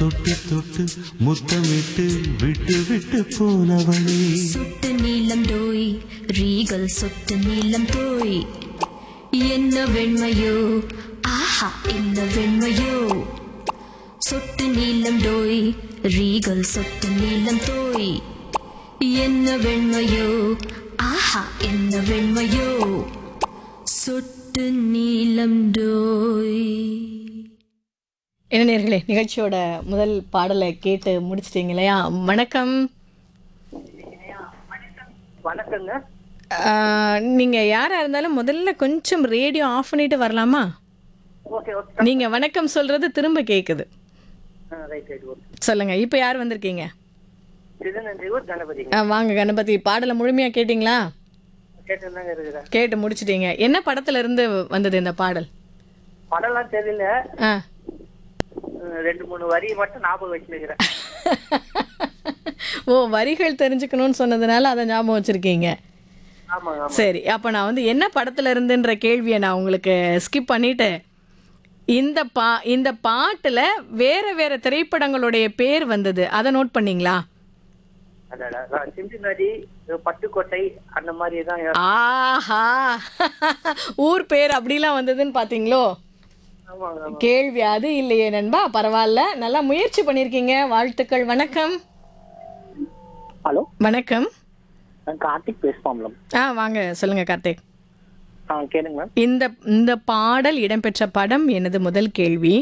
தொட்டு தொட்டு முத்தமிட்டு விட்டு விட்டு போனவளே சுட்டு நீலம் டோய் ரீகல் சுட்டு நீலம் தோய் என்ன வெண்மையோ ஆஹா என்ன வெண்மையோ சொட்டு நீலம் டோய் ரீகல் சொட்டு நீலம் தோய் என்ன வெண்மையோ ஆஹா என்ன வெண்மையோ சொட்டு நீலம் டோய் என்ன நேர்களே நிகழ்ச்சியோட முதல் பாடலை கேட்டு முடிச்சிட்டீங்க இல்லையா வணக்கம் வணக்கங்க ஆஹ், நீங்க யாரா இருந்தாலும் முதல்ல கொஞ்சம் ரேடியோ ஆஃப் பண்ணிட்டு வரலாமா ஓகே ஓகே நீங்க வணக்கம் சொல்றது திரும்ப கேக்குது ரைட் ரைட் ஓகே சொல்லுங்க இப்போ யார் வந்திருக்கீங்க திருநன்றியூர் கணபதிங்க ஆ, வாங்க கணபதி பாடலை முழுமையா கேட்டிங்களா கேட்டுதாங்க இருக்கிறேன் கேட்டு முடிச்சிட்டீங்க என்ன படத்துல இருந்து வந்தது இந்த பாடல் படம்லாம் தெரியல ஆ அஹ் ரெண்டு மூணு வரி மட்டும் ஞாபகம் வச்சுருக்கிறேன் ஓ வரிகள் தெரிஞ்சுக்கணும்னு சொன்னதுனால அதை ஞாபகம் வச்சிருக்கீங்க ஆமாங்க ஆமா சரி அப்போ நான் வந்து என்ன படத்துல இருந்துன்ற கேள்வியை நான் உங்களுக்கு ஸ்கிப் பண்ணிட்டு இந்த பா இந்த பாட்டுல வேற வேற திரைப்படங்களுடைய பேர் வந்தது அதை நோட் பண்ணீங்களா அதான் சிந்து நதி பட்டுக்கோட்டை அந்த மாதிரி தான் ஆஹா ஊர் பேர் அப்படிலாம் வந்ததுன்னு பாத்தீங்களோ ஆமாங்க ஆமா கேள்வி அது இல்லையே நண்பா பரவாயில்ல நல்லா முயற்சி பண்ணியிருக்கீங்க வாழ்த்துக்கள் வணக்கம் ஹலோ வணக்கம் நான் கார்த்திக் பேசுவாம்லம் ஆ வாங்க சொல்லுங்க கார்த்திக் ஆ கேளுங்க மேம் இந்த இந்த பாடல் இடம்பெற்ற படம் எனது முதல் கேள்வி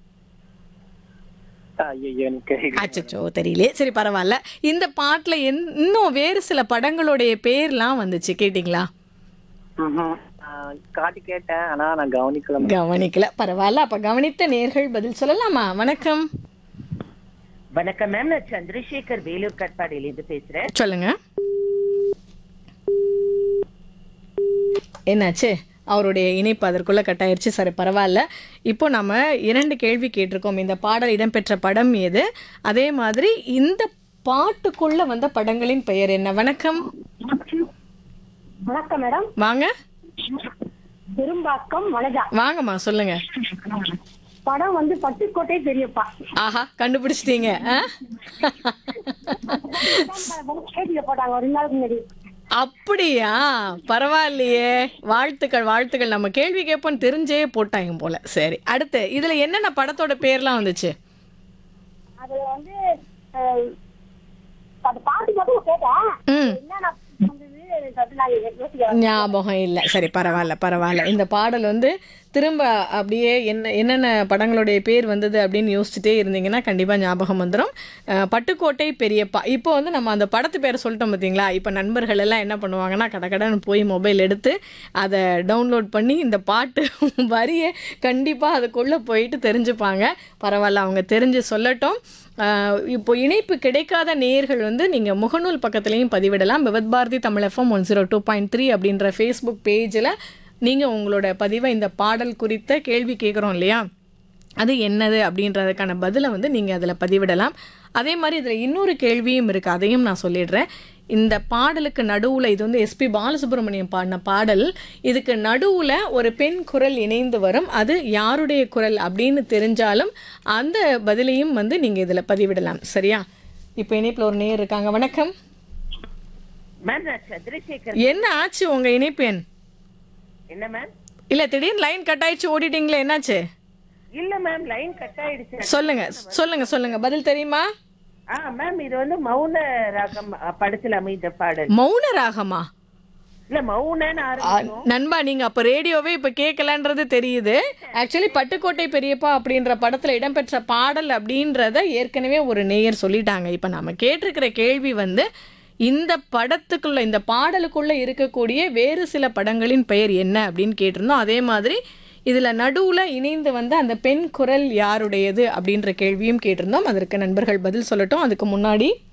ஐயோ எனக்கு அச்சச்சோ தெரியலையே சரி பரவாயில்ல இந்த பாட்டுல என்- இன்னும் வேறு சில படங்களுடைய பேர்லாம் வந்துச்சு கேட்டிங்களா ம்ஹும். ஆஹ் காட்டி கேட்டேன் ஆனா நான் கவனிக்கல ma'am. கவனிக்கல பரவாயில்ல அப்ப கவனித்த நேர்கள் பதில் சொல்லலாமா வணக்கம் வணக்கம் மேம் நான் சந்திரசேகர் வேலூர் கட்பாடியிலிருந்து பேசுறேன் சொல்லுங்க என்னாச்சு அவருடைய இணைப்பு அதற்குள்ள கட்டாயிருச்சு சரி பரவாயில்ல இப்போ நம்ம இரண்டு கேள்வி கேட்டிருக்கோம் இந்த பாடல் இடம்பெற்ற படம் எது அதே மாதிரி இந்த பாட்டுக்குள்ள வந்த படங்களின் பெயர் என்ன வணக்கம் வணக்கம் மேடம் வாங்க பெரும்பாக்கம் வனஜா வாங்கம்மா சொல்லுங்க படம் வந்து பட்டுக்கோட்டை பெரியப்பா ஆஹா கண்டுபிடிச்சிட்டீங்க ஆ? கேட்டில போட்டாங்க ஒரு நாளுக்கு முன்னாடி அப்படியா பரவாயில்லையே வாழ்த்துக்கள் வாழ்த்துக்கள் நம்ம கேள்வி கேட்போம் தெரிஞ்சே போட்டாங்க போல சரி அடுத்து இதுல என்னென்ன படத்தோட பேர்லாம் வந்துச்சு அதுல வந்து அஹ், அந்த பாட்டு மட்டும் கேட்டேன் ம் என்னென்ன வந்தது சொல்லிட்டு நான் யோசிக்கிறேன் ஞாபகம் இல்லை சரி பரவாயில்ல பரவாயில்ல இந்த பாடல் வந்து திரும்ப அப்படியே என்ன என்னென்ன படங்களுடைய பேர் வந்தது அப்படின்னு யோசிச்சுட்டே இருந்தீங்கன்னா கண்டிப்பாக ஞாபகம் வந்துடும் அஹ், பட்டுக்கோட்டை பெரியப்பா இப்போ வந்து நம்ம அந்த படத்து பேரை சொல்லிட்டோம் பார்த்தீங்களா இப்போ நண்பர்கள் எல்லாம் என்ன பண்ணுவாங்கன்னா கடகடன்னு போய் மொபைல் எடுத்து அதை டவுன்லோட் பண்ணி இந்த பாட்டு வரியை கண்டிப்பாக அதுக்குள்ளே போயிட்டு தெரிஞ்சுப்பாங்க பரவாயில்ல அவங்க தெரிஞ்சு சொல்லட்டும் ஆஹ் இப்போ இணைப்பு கிடைக்காத நேயர்கள் வந்து நீங்கள் முகநூல் பக்கத்துலேயும் பதிவிடலாம் Vividh Bharati Tamil FM one zero two point three அப்படின்ற ஃபேஸ்புக் பேஜில் நீங்கள் உங்களோட பதிவை இந்த பாடல் குறித்த கேள்வி கேட்குறோம் இல்லையா அது என்னது அப்படின்றதுக்கான பதிலை வந்து நீங்கள் அதில் பதிவிடலாம் அதே மாதிரி இதில் இன்னொரு கேள்வியும் இருக்குது அதையும் நான் சொல்லிடுறேன் இந்த பாடலுக்கு நடுவில் இது வந்து எஸ்பி பாலசுப்ரமணியம் பாடின பாடல் இதுக்கு நடுவில் ஒரு பெண் குரல் இணைந்து வரும் அது யாருடைய குரல் அப்படின்னு தெரிஞ்சாலும் அந்த பதிலையும் வந்து நீங்கள் இதில் பதிவிடலாம் சரியா இப்போ இணைப்பில் ஒரு நேர் இருக்காங்க வணக்கம் மேம் நான் சந்திரசேகர் என்ன ஆச்சு உங்கள் இணைப்பு எண் என்ன மேம் இல்லை திடீர்னு லைன் கட் ஆயிடுச்சு ஓடிட்டீங்களே என்னாச்சு இல்ல மேம் லைன் கட் ஆயிடுச்சு சொல்லுங்க சொல்லுங்க சொல்லுங்க பதில் தெரியுமா ஆ மேம் இது வந்து மௌன ராகம் அ, படத்தில் அமைந்த பாடல் மௌன ராகமா இல்ல மௌனன்னு ஆ, ஆரம்பிக்கும் நண்பா நீங்க அப்ப ரேடியோவே இப்ப கேட்கலன்றது தெரியுது ஆக்சுவலி பட்டுக்கோட்டை பெரியப்பா அப்படின்ற படத்துல இடம்பெற்ற பாடல் அப்படின்றத ஏற்கனவே ஒரு நேயர் சொல்லிட்டாங்க இப்ப நாம கேட்டிருக்கிற கேள்வி வந்து இந்த படத்துக்குள்ள இந்த பாடலுக்குள்ள இருக்கக்கூடிய வேறு சில படங்களின் பெயர் என்ன அப்படின்னு கேட்டிருந்தோம் அதே மாதிரி இதுல நடுவுல இணைந்து வந்த அந்த பெண் குரல் யாருடையது அப்படின்ற கேள்வியும் கேட்டிருந்தோம் அதற்கு நண்பர்கள் பதில் சொல்லட்டும் அதுக்கு முன்னாடி